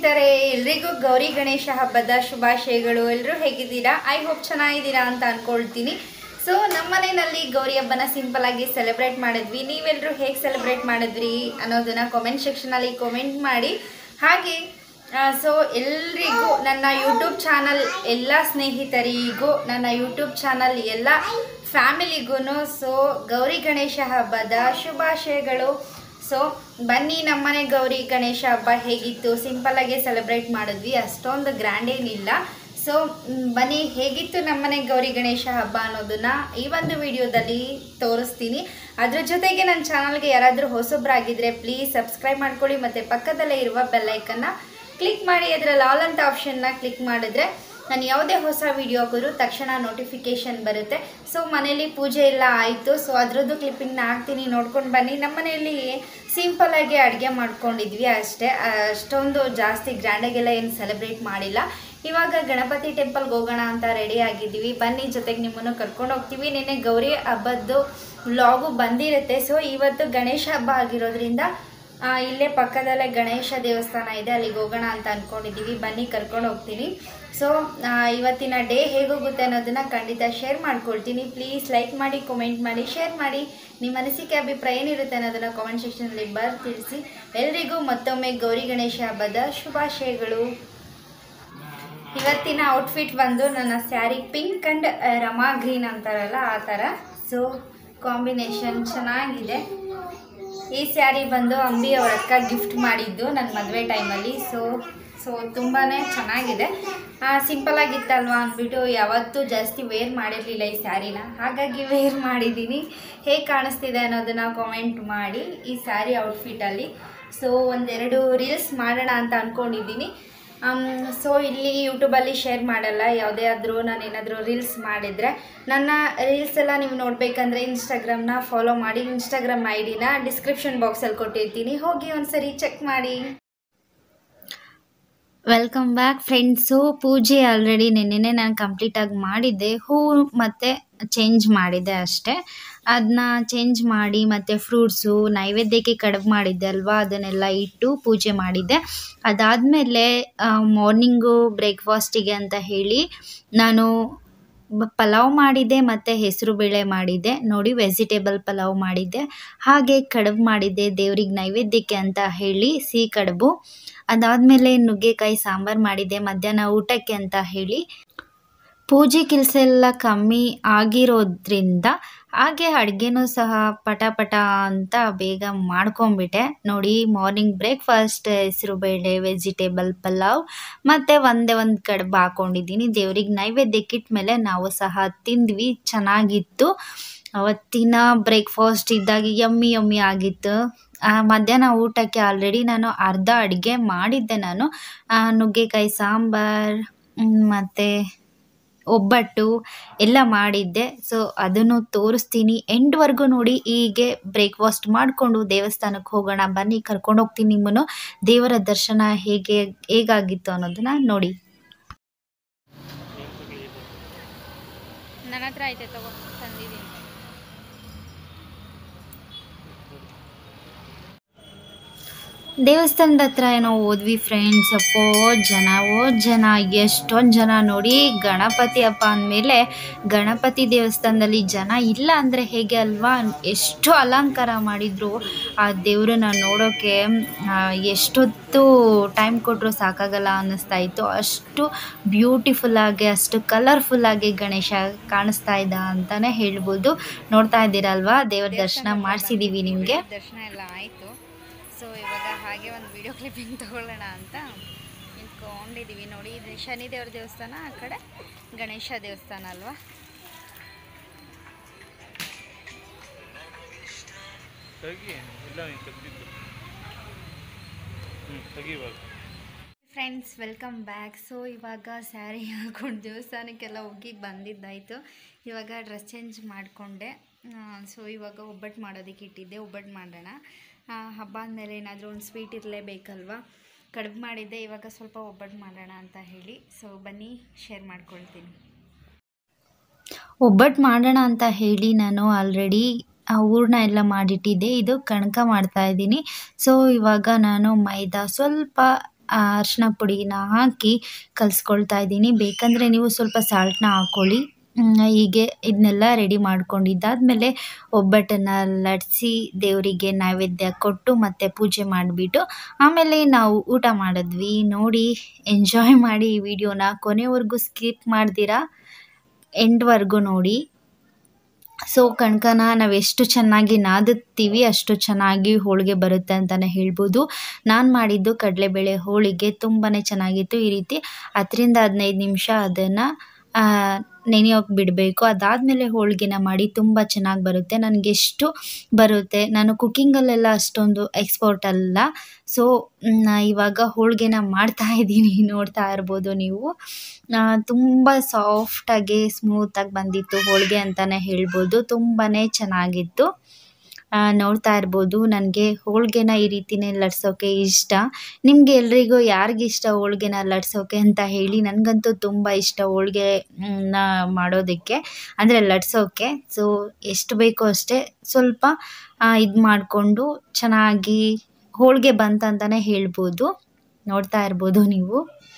ಸ್ನೇಹಿತರೆ ಎಲ್ರಿಗೂ ಗೌರಿ ಗಣೇಶ ಹಬ್ಬದ ಶುಭಾಶಯಗಳು ಎಲ್ಲರೂ ಹೇಗಿದ್ದೀರಾ ಐ ಹೋಪ್ ಚೆನ್ನಾಗಿದ್ದೀರಾ ಅಂತ ಅನ್ಕೊಳ್ತೀನಿ ಸೊ ನಮ್ಮ ಮನೆಯಲ್ಲಿ ಗೌರಿ ಹಬ್ಬನ ಸಿಂಪಲ್ ಆಗಿ ಸೆಲೆಬ್ರೇಟ್ ಮಾಡಿದ್ವಿ ನೀವೆಲ್ಲರೂ ಹೇಗೆ ಸೆಲೆಬ್ರೇಟ್ ಮಾಡಿದ್ರಿ ಅನ್ನೋದನ್ನ ಕಾಮೆಂಟ್ ಸೆಕ್ಷನಲ್ಲಿ ಕಾಮೆಂಟ್ ಮಾಡಿ ಹಾಗೆ ಸೊ ಎಲ್ರಿಗೂ ನನ್ನ ಯೂಟ್ಯೂಬ್ ಚಾನಲ್ ಎಲ್ಲ ಸ್ನೇಹಿತರಿಗೂ ನನ್ನ ಯೂಟ್ಯೂಬ್ ಚಾನಲ್ ಎಲ್ಲ ಫ್ಯಾಮಿಲಿಗೂ ಸೊ ಗೌರಿ ಗಣೇಶ ಹಬ್ಬದ ಶುಭಾಶಯಗಳು ಸೊ ಬನ್ನಿ ನಮ್ಮನೆ ಗೌರಿ ಗಣೇಶ ಹಬ್ಬ ಹೇಗಿತ್ತು ಸಿಂಪಲ್ಲಾಗಿ ಸೆಲೆಬ್ರೇಟ್ ಮಾಡಿದ್ವಿ ಅಷ್ಟೊಂದು ಗ್ರ್ಯಾಂಡ್ ಏನಿಲ್ಲ ಸೊ ಮ್, ಬನ್ನಿ ಹೇಗಿತ್ತು ನಮ್ಮನೆ ಗೌರಿ ಗಣೇಶ ಹಬ್ಬ ಅನ್ನೋದನ್ನ ಈ ಒಂದು ವಿಡಿಯೋದಲ್ಲಿ ತೋರಿಸ್ತೀನಿ ಅದ್ರ ಜೊತೆಗೆ ನನ್ನ ಚಾನಲ್ಗೆ ಯಾರಾದರೂ ಹೊಸಬ್ರಾಗಿದ್ದರೆ ಪ್ಲೀಸ್ ಸಬ್ಸ್ಕ್ರೈಬ್ ಮಾಡ್ಕೊಳ್ಳಿ ಮತ್ತು ಪಕ್ಕದಲ್ಲೇ ಇರುವ ಬೆಲ್ಲೈಕನ್ನ ಕ್ಲಿಕ್ ಮಾಡಿ ಅದರಲ್ಲಿ ಆಲ್ ಅಂತ ಆಪ್ಷನ್ನ ಕ್ಲಿಕ್ ಮಾಡಿದ್ರೆ ನಾನು ಯಾವುದೇ ಹೊಸ ವಿಡಿಯೋ ಹಾಕಿದ್ರು ತಕ್ಷಣ ನೋಟಿಫಿಕೇಶನ್ ಬರುತ್ತೆ ಸೊ ಮನೇಲಿ ಪೂಜೆ ಎಲ್ಲ ಆಯಿತು ಸೊ ಅದರದ್ದು ಕ್ಲಿಪ್ಪಿಂಗ್ನ ಹಾಕ್ತೀನಿ ನೋಡ್ಕೊಂಡು ಬನ್ನಿ ನಮ್ಮ ಮನೆಯಲ್ಲಿ ಸಿಂಪಲ್ಲಾಗಿ ಅಡುಗೆ ಮಾಡ್ಕೊಂಡಿದ್ವಿ ಅಷ್ಟೇ ಅಷ್ಟೊಂದು ಜಾಸ್ತಿ ಗ್ರ್ಯಾಂಡಾಗೆಲ್ಲ ಏನು ಸೆಲೆಬ್ರೇಟ್ ಮಾಡಿಲ್ಲ ಇವಾಗ ಗಣಪತಿ ಟೆಂಪಲ್ಗೆ ಹೋಗೋಣ ಅಂತ ರೆಡಿ ಆಗಿದ್ದೀವಿ ಬನ್ನಿ ಜೊತೆಗೆ ನಿಮ್ಮನ್ನು ಕರ್ಕೊಂಡು ಹೋಗ್ತೀವಿ ನಿನ್ನೆ ಗೌರಿ ಹಬ್ಬದ್ದು ವ್ಲಾಗು ಬಂದಿರುತ್ತೆ ಸೊ ಇವತ್ತು ಗಣೇಶ ಹಬ್ಬ ಆಗಿರೋದ್ರಿಂದ ಆ, ಇಲ್ಲೇ ಪಕ್ಕದಲ್ಲೇ ಗಣೇಶ ದೇವಸ್ಥಾನ ಇದೆ ಅಲ್ಲಿಗೆ ಹೋಗೋಣ ಅಂತ ಅಂದ್ಕೊಂಡಿದ್ದೀವಿ ಬನ್ನಿ ಕರ್ಕೊಂಡು ಹೋಗ್ತೀನಿ ಸೊ ಇವತ್ತಿನ ಡೇ ಹೇಗೋಗುತ್ತೆ ಅನ್ನೋದನ್ನ ಖಂಡಿತ ಶೇರ್ ಮಾಡ್ಕೊಳ್ತೀನಿ ಪ್ಲೀಸ್ ಲೈಕ್ ಮಾಡಿ ಕಮೆಂಟ್ ಮಾಡಿ ಶೇರ್ ಮಾಡಿ ನಿಮ್ಮ ಅನಿಸಿಕೆ ಅಭಿಪ್ರಾಯ ಏನಿರುತ್ತೆ ಅನ್ನೋದನ್ನ ಕಾಮೆಂಟ್ ಸೆಕ್ಷನಲ್ಲಿ ಬರ್ ತಿಳಿಸಿ ಎಲ್ರಿಗೂ ಮತ್ತೊಮ್ಮೆ ಗೌರಿ ಗಣೇಶ ಹಬ್ಬದ ಶುಭಾಶಯಗಳು ಇವತ್ತಿನ ಔಟ್ಫಿಟ್ ಬಂದು ನನ್ನ sari pink and Rama green ಅಂತಾರಲ್ಲ ಆ ಥರ ಸೊ ಕಾಂಬಿನೇಷನ್ ಚೆನ್ನಾಗಿದೆ ಈ ಸ್ಯಾರಿ ಬಂದು ಅಂಬಿ ಅವ್ರ ಅಕ್ಕ ಗಿಫ್ಟ್ ಮಾಡಿದ್ದು ನನ್ನ ಮದುವೆ ಟೈಮಲ್ಲಿ ಸೊ ಸೊ ತುಂಬಾ ಚೆನ್ನಾಗಿದೆ ಸಿಂಪಲ್ ಆಗಿತ್ತಲ್ವಾ ಅಂದ್ಬಿಟ್ಟು ಯಾವತ್ತೂ ಜಾಸ್ತಿ ವೇರ್ ಮಾಡಿರಲಿಲ್ಲ ಈ ಸ್ಯಾರಿನ ಹಾಗಾಗಿ ವೇರ್ ಮಾಡಿದ್ದೀನಿ ಹೇಗೆ ಕಾಣಿಸ್ತಿದೆ ಅನ್ನೋದನ್ನು ಕಾಮೆಂಟ್ ಮಾಡಿ ಈ ಸ್ಯಾರಿ ಔಟ್ಫಿಟಲ್ಲಿ ಸೊ ಒಂದೆರಡು ರೀಲ್ಸ್ ಮಾಡೋಣ ಅಂತ ಅಂದ್ಕೊಂಡಿದ್ದೀನಿ ಸೊ ಇಲ್ಲಿ ಯೂಟ್ಯೂಬಲ್ಲಿ ಶೇರ್ ಮಾಡಲ್ಲ ಯಾವುದೇ ಆದರೂ ನಾನು ಏನಾದರೂ ರೀಲ್ಸ್ ಮಾಡಿದರೆ ನನ್ನ ರೀಲ್ಸ್ ಎಲ್ಲ ನೀವು ನೋಡಬೇಕಂದ್ರೆ ಇನ್ಸ್ಟಾಗ್ರಾಮ್ನ ಫಾಲೋ ಮಾಡಿ ಇನ್ಸ್ಟಾಗ್ರಾಮ್ ಐ ಡಿನ ಡಿಸ್ಕ್ರಿಪ್ಷನ್ ಬಾಕ್ಸಲ್ಲಿ ಕೊಟ್ಟಿರ್ತೀನಿ ಹೋಗಿ ಒಂದ್ಸರಿ ಚೆಕ್ ಮಾಡಿ ವೆಲ್ಕಮ್ ಬ್ಯಾಕ್ ಫ್ರೆಂಡ್ಸು ಪೂಜೆ ಆಲ್ರೆಡಿ ನಿನ್ನೆನೆ ನಾನು ಕಂಪ್ಲೀಟಾಗಿ ಮಾಡಿದ್ದೆ ಹೂ ಮತ್ತು ಚೇಂಜ್ ಮಾಡಿದ್ದೆ ಅಷ್ಟೇ ಅದನ್ನ ಚೇಂಜ್ ಮಾಡಿ ಮತ್ತು ಫ್ರೂಟ್ಸು ನೈವೇದ್ಯಕ್ಕೆ ಕಡುಬು ಮಾಡಿದ್ದೆ ಅಲ್ವಾ ಅದನ್ನೆಲ್ಲ ಇಟ್ಟು ಪೂಜೆ ಮಾಡಿದ್ದೆ ಅದಾದಮೇಲೆ ಮಾರ್ನಿಂಗು ಬ್ರೇಕ್ಫಾಸ್ಟಿಗೆ ಅಂತ ಹೇಳಿ ನಾನು ಬ- ಪಲಾವ್ ಮಾಡಿದ್ದೆ ಮತ್ತು ಹೆಸರು ಬೇಳೆ ಮಾಡಿದ್ದೆ ನೋಡಿ ವೆಜಿಟೇಬಲ್ ಪಲಾವ್ ಮಾಡಿದ್ದೆ ಹಾಗೆ ಕಡುಬು ಮಾಡಿದ್ದೆ ದೇವ್ರಿಗೆ ನೈವೇದ್ಯಕ್ಕೆ ಅಂತ ಹೇಳಿ ಸಿಹಿ ಕಡುಬು ಅದಾದಮೇಲೆ ನುಗ್ಗೆಕಾಯಿ ಸಾಂಬಾರು ಮಾಡಿದ್ದೆ ಮಧ್ಯಾಹ್ನ ಊಟಕ್ಕೆ ಅಂತ ಹೇಳಿ ಪೂಜೆ ಕೆಲಸ ಎಲ್ಲ ಕಮ್ಮಿ ಆಗಿರೋದ್ರಿಂದ ಹಾಗೆ ಅಡುಗೆನೂ ಸಹ ಪಟ ಪಟ ಅಂತ ಬೇಗ ಮಾಡ್ಕೊಂಬಿಟ್ಟೆ ನೋಡಿ ಮಾರ್ನಿಂಗ್ ಬ್ರೇಕ್ಫಾಸ್ಟ್ ಹೆಸರುಬೇಳೆ ವೆಜಿಟೇಬಲ್ ಪಲಾವ್ ಮತ್ತು ಒಂದೇ ಒಂದು ಕಡುಬು ಹಾಕ್ಕೊಂಡಿದ್ದೀನಿ ದೇವ್ರಿಗೆ ನೈವೇದ್ಯಕ್ಕೆ ಇಟ್ಮೇಲೆ ನಾವು ಸಹ ತಿಂದ್ವಿ ಚೆನ್ನಾಗಿತ್ತು ಅವತ್ತಿನ ಬ್ರೇಕ್ಫಾಸ್ಟ್ ಇದ್ದಾಗ ಯಮ್ಮಿ ಯಮ್ಮಿ ಆಗಿತ್ತು ಆ, ಮಧ್ಯಾಹ್ನ ಊಟಕ್ಕೆ ಆಲ್ರೆಡಿ ನಾನು ಅರ್ಧ ಅಡುಗೆ ಮಾಡಿದ್ದೆ ನಾನು ಆ, ನುಗ್ಗೆಕಾಯಿ ಸಾಂಬಾರ್ ಮತ್ತು ಒಬ್ಬಟ್ಟು ಎಲ್ಲ ಮಾಡಿದ್ದೆ ಸೊ ಅದನ್ನು ತೋರಿಸ್ತೀನಿ ಎಂಡ್ವರೆಗೂ ನೋಡಿ ಹೀಗೆ ಬ್ರೇಕ್ಫಾಸ್ಟ್ ಮಾಡಿಕೊಂಡು ದೇವಸ್ಥಾನಕ್ಕೆ ಹೋಗೋಣ ಬನ್ನಿ ಕರ್ಕೊಂಡು ಹೋಗ್ತೀನಿ ನಿಮ್ಮನ್ನು ದೇವರ ದರ್ಶನ ಹೇಗೆ ಹೇಗಾಗಿತ್ತು ಅನ್ನೋದನ್ನ ನೋಡಿ ನನ್ನ ಹತ್ರ ಐತೆ ತಗೋ ತಂದಿದ್ದೀನಿ ದೇವಸ್ಥಾನದ ಹತ್ರ ಏನೋ ಹೋದ್ವಿ ಫ್ರೆಂಡ್ಸ್ ಅಪ್ಪೋ ಜನ ಓ ಜನ ಎಷ್ಟೊಂದು ಜನ ನೋಡಿ ಗಣಪತಿ ಹಬ್ಬ ಅಂದಮೇಲೆ ಗಣಪತಿ ದೇವಸ್ಥಾನದಲ್ಲಿ ಜನ ಇಲ್ಲ ಅಂದರೆ ಹೇಗೆ ಅಲ್ವಾ ಎಷ್ಟು ಅಲಂಕಾರ ಮಾಡಿದ್ರು ಆ ದೇವ್ರನ್ನ ನೋಡೋಕ್ಕೆ ಆ, ಎಷ್ಟೊತ್ತು ಟೈಮ್ ಕೊಟ್ಟರು ಸಾಕಾಗಲ್ಲ ಅನ್ನಿಸ್ತಾ ಇತ್ತು ಅಷ್ಟು ಬ್ಯೂಟಿಫುಲ್ಲಾಗಿ ಅಷ್ಟು ಕಲರ್ಫುಲ್ಲಾಗಿ ಗಣೇಶ ಕಾಣಿಸ್ತಾ ಇದ್ದ ಅಂತಲೇ ಹೇಳ್ಬೋದು ನೋಡ್ತಾ ಇದ್ದೀರಲ್ವಾ ದೇವರ ದರ್ಶನ ಮಾಡಿಸಿದ್ದೀವಿ ನಿಮಗೆ ದರ್ಶನ ಎಲ್ಲ ಆಯಿತು ಸೊ ಇವಾಗ ಹಾಗೆ ಒಂದು ವಿಡಿಯೋ ಕ್ಲಿಪ್ಪಿಂಗ್ ತಗೊಳ್ಳೋಣ ಅಂತ ನಿಂತ್ಕೊಂಡಿದ್ದೀವಿ ನೋಡಿ ಇದು ಶನಿದೇವ್ರ ದೇವಸ್ಥಾನ ಆ ಕಡೆ ಗಣೇಶ ದೇವಸ್ಥಾನ ಅಲ್ವಾ ತೆಗಿ ಇಲ್ಲ ನೀನು ತೆಗ್ದಿದ್ದು ಹ್ಞೂ ತೆಗಿವಾಗ ಫ್ರೆಂಡ್ಸ್ ವೆಲ್ಕಮ್ ಬ್ಯಾಕ್ ಸೊ ಇವಾಗ ಸ್ಯಾರಿ ಹಾಕೊಂಡು ದೇವಸ್ಥಾನಕ್ಕೆಲ್ಲ ಹೋಗಿ ಬಂದಿದ್ದಾಯಿತು ಇವಾಗ ಡ್ರೆಸ್ ಚೇಂಜ್ ಮಾಡಿಕೊಂಡೆ ಸೊ ಇವಾಗ ಒಬ್ಬಟ್ಟು ಮಾಡೋದಕ್ಕೆ ಇಟ್ಟಿದ್ದೆ ಒಬ್ಬಟ್ಟು ಮಾಡೋಣ ಆ, ಹಬ್ಬ ಅಂದಮೇಲೆ ಏನಾದರೂ ಒಂದು ಸ್ವೀಟ್ ಇರಲೇಬೇಕಲ್ವಾ ಕಡುಬು ಮಾಡಿದ್ದೆ ಇವಾಗ ಸ್ವಲ್ಪ ಒಬ್ಬಟ್ಟು ಮಾಡೋಣ ಅಂತ ಹೇಳಿ ಸೊ ಬನ್ನಿ ಶೇರ್ ಮಾಡ್ಕೊಳ್ತೀನಿ ಒಬ್ಬಟ್ಟು ಮಾಡೋಣ ಅಂತ ಹೇಳಿ ನಾನು ಆಲ್ರೆಡಿ ಆ ಹೂರ್ಣ ಎಲ್ಲ ಮಾಡಿಟ್ಟಿದ್ದೆ ಇದು ಕಣಕ ಮಾಡ್ತಾ ಇದ್ದೀನಿ ಸೊ ಇವಾಗ ನಾನು ಮೈದಾ ಸ್ವಲ್ಪ ಅರಿಶಿನ ಪುಡಿನ ಹಾಕಿ ಕಲಿಸ್ಕೊಳ್ತಾ ಇದ್ದೀನಿ ಬೇಕಂದರೆ ನೀವು ಸ್ವಲ್ಪ ಸಾಲ್ಟನ್ನ ಹಾಕ್ಕೊಳ್ಳಿ ಹ್ಮ್, ಹೀಗೆ ಇದನ್ನೆಲ್ಲ ರೆಡಿ ಮಾಡ್ಕೊಂಡಿದ್ದಾದಮೇಲೆ ಒಬ್ಬಟ್ಟನ್ನು ಲಟ್ಸಿ ದೇವರಿಗೆ ನೈವೇದ್ಯ ಕೊಟ್ಟು ಮತ್ತು ಪೂಜೆ ಮಾಡಿಬಿಟ್ಟು ಆಮೇಲೆ ನಾವು ಊಟ ಮಾಡಿದ್ವಿ ನೋಡಿ ಎಂಜಾಯ್ ಮಾಡಿ ಈ ವಿಡಿಯೋನ ಕೊನೆವರೆಗೂ ಸ್ಕಿಪ್ ಮಾಡ್ದಿರಾ ಎಂಡ್ವರೆಗೂ ನೋಡಿ ಸೊ ಕಣ್ಕನ ನಾವು ಎಷ್ಟು ಚೆನ್ನಾಗಿ ನಾದುತ್ತೀವಿ ಅಷ್ಟು ಚೆನ್ನಾಗಿ ಹೋಳಿಗೆ ಬರುತ್ತೆ ಅಂತಲೇ ಹೇಳ್ಬೋದು ನಾನು ಮಾಡಿದ್ದು ಕಡಲೆಬೇಳೆ ಹೋಳಿಗೆ ತುಂಬಾ ಚೆನ್ನಾಗಿತ್ತು ಈ ರೀತಿ ಹತ್ತರಿಂದ ಹದಿನೈದು ನಿಮಿಷ ಅದನ್ನು ನೆನೆಯೋಕೆ ಬಿಡಬೇಕು ಅದಾದಮೇಲೆ ಹೋಳಿಗೆನ ಮಾಡಿ ತುಂಬ ಚೆನ್ನಾಗಿ ಬರುತ್ತೆ ನನಗೆ ಎಷ್ಟು ಬರುತ್ತೆ ನಾನು ಕುಕ್ಕಿಂಗಲ್ಲೆಲ್ಲ ಅಷ್ಟೊಂದು ಎಕ್ಸ್ಪರ್ಟ್ ಅಲ್ಲ ಸೊ ಇವಾಗ ಹೋಳಿಗೆನ ಮಾಡ್ತಾ ಇದ್ದೀನಿ ನೋಡ್ತಾ ಇರ್ಬೋದು ನೀವು ತುಂಬ ಸಾಫ್ಟಾಗಿ ಸ್ಮೂತಾಗಿ ಬಂದಿತ್ತು ಹೋಳಿಗೆ ಅಂತಲೇ ಹೇಳ್ಬೋದು ತುಂಬಾ ಚೆನ್ನಾಗಿತ್ತು ಆ, ನೋಡ್ತಾ ಇರ್ಬೋದು ನನಗೆ ಹೋಳಿಗೆನ ಈ ರೀತಿನೇ ಲಟ್ಸೋಕೆ ಇಷ್ಟ ನಿಮಗೆ ಎಲ್ರಿಗೂ ಯಾರಿಗಿಷ್ಟ ಹೋಳಿಗೆನ ಲಟ್ಸೋಕೆ ಅಂತ ಹೇಳಿ ನನಗಂತೂ ತುಂಬ ಇಷ್ಟ ಹೋಳಿಗೆ ನ ಮಾಡೋದಕ್ಕೆ ಅಂದರೆ ಲಟ್ಸೋಕೆ ಸೊ ಎಷ್ಟು ಬೇಕೋ ಅಷ್ಟೇ ಸ್ವಲ್ಪ ಇದು ಮಾಡಿಕೊಂಡು ಚೆನ್ನಾಗಿ ಹೋಳಿಗೆ ಬಂತಂತಲೇ ಹೇಳ್ಬೋದು ನೋಡ್ತಾ ಇರ್ಬೋದು ನೀವು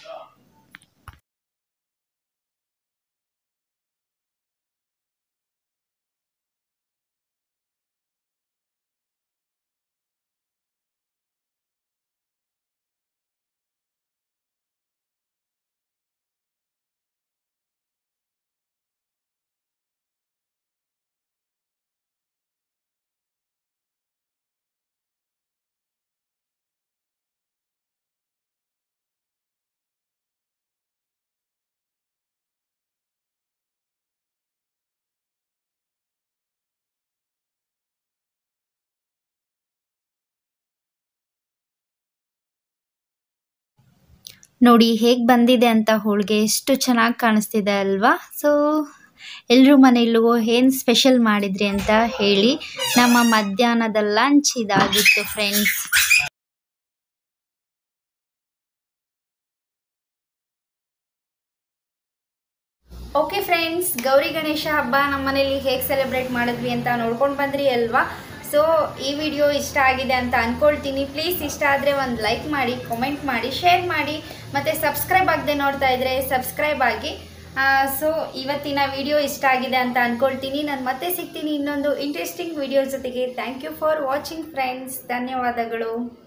ನೋಡಿ ಹೇಗೆ ಬಂದಿದೆ ಅಂತ ಹೋಳಿಗೆ ಎಷ್ಟು ಚೆನ್ನಾಗಿ ಕಾಣಿಸ್ತಿದೆ ಅಲ್ವಾ ಸೊ ಎಲ್ಲರೂ ಮನೆಯಲ್ಲೂ ಏನು ಸ್ಪೆಷಲ್ ಮಾಡಿದ್ರಿ ಅಂತ ಹೇಳಿ ನಮ್ಮ ಮಧ್ಯಾಹ್ನದ ಲಂಚ್ ಇದಾಗಿತ್ತು friends okay friends Gauri Ganesha ಹಬ್ಬ ನಮ್ಮ ಮನೇಲಿ ಹೇಗೆ ಸೆಲೆಬ್ರೇಟ್ ಮಾಡಿದ್ವಿ ಅಂತ ನೋಡ್ಕೊಂಡು ಬಂದ್ರಿ ಅಲ್ವಾ ಸೊ ಈ ವಿಡಿಯೋ ಇಷ್ಟ ಆಗಿದೆ ಅಂತ ಅಂದ್ಕೊಳ್ತೀನಿ ಪ್ಲೀಸ್ ಇಷ್ಟ ಆದರೆ ಒಂದು ಲೈಕ್ ಮಾಡಿ ಕಮೆಂಟ್ ಮಾಡಿ ಶೇರ್ ಮಾಡಿ ಮತ್ತು ಸಬ್ಸ್ಕ್ರೈಬ್ ಆಗದೆ ನೋಡ್ತಾ ಇದ್ದರೆ ಸಬ್ಸ್ಕ್ರೈಬ್ ಆಗಿ ಸೊ ಇವತ್ತಿನ ವಿಡಿಯೋ ಇಷ್ಟ ಆಗಿದೆ ಅಂತ ಅಂದ್ಕೊಳ್ತೀನಿ ನಾನು ಮತ್ತೆ ಸಿಗ್ತೀನಿ ಇನ್ನೊಂದು ಇಂಟ್ರೆಸ್ಟಿಂಗ್ ವಿಡಿಯೋ ಜೊತೆಗೆ thank you for watching friends ಧನ್ಯವಾದಗಳು